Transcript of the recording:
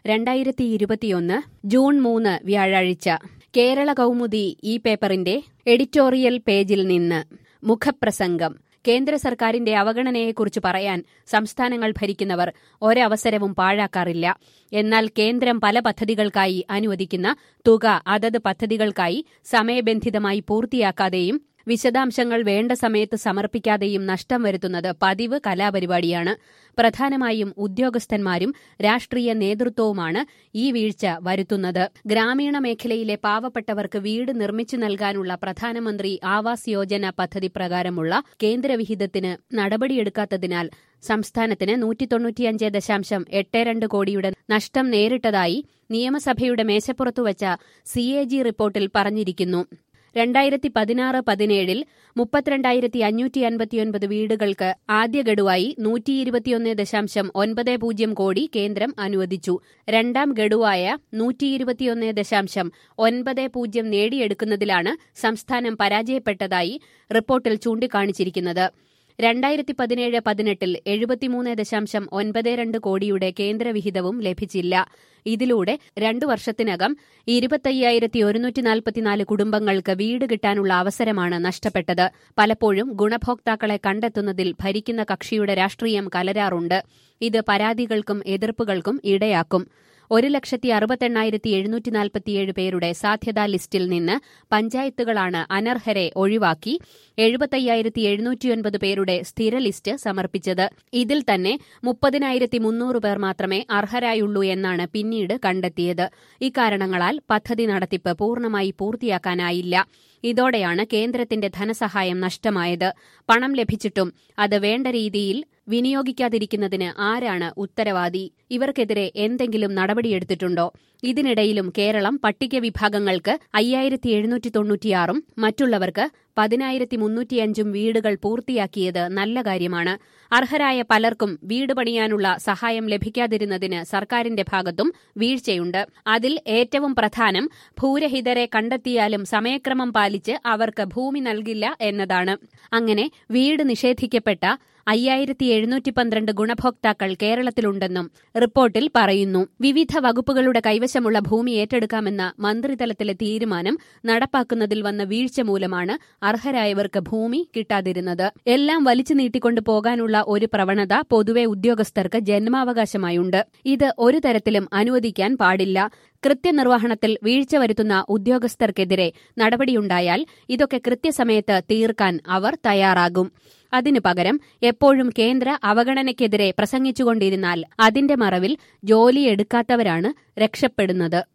രണ്ടായിരത്തി ഇരുപത്തിയൊന്ന് ജൂൺ മൂന്ന് വ്യാഴാഴ്ച കേരള കൗമുദി ഈ പേപ്പറിന്റെ എഡിറ്റോറിയൽ പേജിൽ നിന്ന് മുഖപ്രസംഗം കേന്ദ്ര സർക്കാരിന്റെ അവഗണനയെക്കുറിച്ച് പറയാൻ സംസ്ഥാനങ്ങൾ ഭരിക്കുന്നവർ ഒരവസരവും പാഴാക്കാറില്ല എന്നാൽ കേന്ദ്രം പല പദ്ധതികൾക്കായി അനുവദിക്കുന്ന തുക അതത് പദ്ധതികൾക്കായി സമയബന്ധിതമായി പൂർത്തിയാക്കാതെയും വിശദാംശങ്ങൾ വേണ്ട സമയത്ത് സമർപ്പിക്കാതെയും നഷ്ടം വരുത്തുന്നത് പതിവ് കലാപരിപാടിയാണ് പ്രധാനമായും ഉദ്യോഗസ്ഥന്മാരും രാഷ്ട്രീയ നേതൃത്വവുമാണ് ഈ വീഴ്ച വരുത്തുന്നത് ഗ്രാമീണ മേഖലയിലെ പാവപ്പെട്ടവർക്ക് വീട് നിർമ്മിച്ചു നൽകാനുള്ള പ്രധാനമന്ത്രി ആവാസ് യോജന പദ്ധതി പ്രകാരമുള്ള കേന്ദ്രവിഹിതത്തിന് നടപടിയെടുക്കാത്തതിനാൽ സംസ്ഥാനത്തിന് നൂറ്റി തൊണ്ണൂറ്റിയഞ്ച് ദശാംശം എട്ട് രണ്ട് കോടിയുടെ നഷ്ടം നേരിട്ടതായി നിയമസഭയുടെ മേശപ്പുറത്തുവച്ച സി എ ജി റിപ്പോർട്ടിൽ പറഞ്ഞിരിക്കുന്നു രണ്ടായിരത്തി പതിനാറ് പതിനേഴിൽ മുപ്പത്തിരണ്ടായിരത്തി അഞ്ഞൂറ്റി അൻപത്തിയൊൻപത് വീടുകൾക്ക് ആദ്യ ഗഡുവായി നൂറ്റി ഇരുപത്തിയൊന്ന് ദശാംശം ഒൻപത് പൂജ്യം കോടി കേന്ദ്രം അനുവദിച്ചു രണ്ടാം ഗഡുവായ നൂറ്റി ഇരുപത്തിയൊന്ന് ദശാംശം ഒൻപത് പൂജ്യം നേടിയെടുക്കുന്നതിലാണ് സംസ്ഥാനം പരാജയപ്പെട്ടതായി റിപ്പോർട്ടിൽ ചൂണ്ടിക്കാണിച്ചിരിക്കുന്നത് രണ്ടായിരത്തി പതിനേഴ് പതിനെട്ടിൽ എഴുപത്തിമൂന്ന് ദശാംശം ഒൻപത് രണ്ട് കോടിയുടെ കേന്ദ്രവിഹിതവും ലഭിച്ചില്ല ഇതിലൂടെ രണ്ടു വർഷത്തിനകം ഇരുപത്തയ്യായിരത്തി ഒരുന്നൂറ്റി നാൽപ്പത്തിനാല് കുടുംബങ്ങൾക്ക് വീട് കിട്ടാനുള്ള അവസരമാണ് നഷ്ടപ്പെട്ടത് പലപ്പോഴും ഗുണഭോക്താക്കളെ കണ്ടെത്തുന്നതിൽ ഭരിക്കുന്ന കക്ഷിയുടെ രാഷ്ട്രീയം കലരാറുണ്ട് ഇത് പരാതികൾക്കും എതിർപ്പുകൾക്കും ഇടയാക്കും ഒരു ലക്ഷത്തി അറുപത്തെണ്ണായിരത്തി എഴുന്നൂറ്റി നാൽപ്പത്തിയേഴ് പേരുടെ സാധ്യതാ ലിസ്റ്റിൽ നിന്ന് പഞ്ചായത്തുകളാണ് അനർഹരെ ഒഴിവാക്കി എഴുപത്തയ്യായിരത്തി എഴുന്നൂറ്റിയൊൻപത് പേരുടെ സ്ഥിര ലിസ്റ്റ് സമർപ്പിച്ചത് ഇതിൽ തന്നെ മുപ്പതിനായിരത്തി മുന്നൂറ് പേർ മാത്രമേ അർഹരായുള്ളൂ എന്നാണ് പിന്നീട് കണ്ടെത്തിയത് ഇക്കാരണങ്ങളാൽ പദ്ധതി നടത്തിപ്പ് പൂർണ്ണമായി പൂർത്തിയാക്കാനായില്ല ഇതോടെയാണ് കേന്ദ്രത്തിന്റെ ധനസഹായം നഷ്ടമായത് പണം ലഭിച്ചിട്ടും അത് വേണ്ട രീതിയിൽ വിനിയോഗിക്കാതിരിക്കുന്നതിന് ആരാണ് ഉത്തരവാദി ഇവർക്കെതിരെ എന്തെങ്കിലും നടപടിയെടുത്തിട്ടുണ്ടോ ഇതിനിടയിലും കേരളം പട്ടിക വിഭാഗങ്ങൾക്ക് അയ്യായിരത്തി എഴുന്നൂറ്റി തൊണ്ണൂറ്റിയാറും മറ്റുള്ളവർക്ക് പതിനായിരത്തി മുന്നൂറ്റിയഞ്ചും വീടുകൾ പൂർത്തിയാക്കിയത് നല്ല കാര്യമാണ് അർഹരായ പലർക്കും വീട് പണിയാനുള്ള സഹായം ലഭിക്കാതിരുന്നതിന് സർക്കാരിന്റെ ഭാഗത്തും വീഴ്ചയുണ്ട് അതിൽ ഏറ്റവും പ്രധാനം ഭൂരഹിതരെ കണ്ടെത്തിയാലും സമയക്രമം പാലിച്ച് അവർക്ക് ഭൂമി നൽകില്ല എന്നതാണ് അങ്ങനെ വീട് നിഷേധിക്കപ്പെട്ട അയ്യായിരത്തി എഴുന്നൂറ്റി പന്ത്രണ്ട് ഗുണഭോക്താക്കൾ കേരളത്തിലുണ്ടെന്നും റിപ്പോർട്ടിൽ പറയുന്നു വിവിധ വകുപ്പുകളുടെ കൈവശമുള്ള ഭൂമി ഏറ്റെടുക്കാമെന്ന മന്ത്രിതലത്തിലെ തീരുമാനം നടപ്പാക്കുന്നതിൽ വന്ന വീഴ്ച മൂലമാണ് അർഹരായവർക്ക് ഭൂമി കിട്ടാതിരുന്നത് എല്ലാം വലിച്ചു നീട്ടിക്കൊണ്ടു പോകാനുള്ള ഒരു പ്രവണത പൊതുവെ ഉദ്യോഗസ്ഥർക്ക് ജന്മാവകാശമായുണ്ട് ഇത് ഒരു തരത്തിലും അനുവദിക്കാൻ പാടില്ല കൃത്യനിർവഹണത്തിൽ വീഴ്ച വരുത്തുന്ന ഉദ്യോഗസ്ഥർക്കെതിരെ നടപടിയുണ്ടായാൽ ഇതൊക്കെ കൃത്യസമയത്ത് തീർക്കാൻ അവർ തയ്യാറാകും അതിനു പകരം എപ്പോഴും കേന്ദ്ര അവഗണനയ്ക്കെതിരെ പ്രസംഗിച്ചുകൊണ്ടിരുന്നാൽ അതിന്റെ മറവിൽ ജോലിയെടുക്കാത്തവരാണ് രക്ഷപ്പെടുന്നത്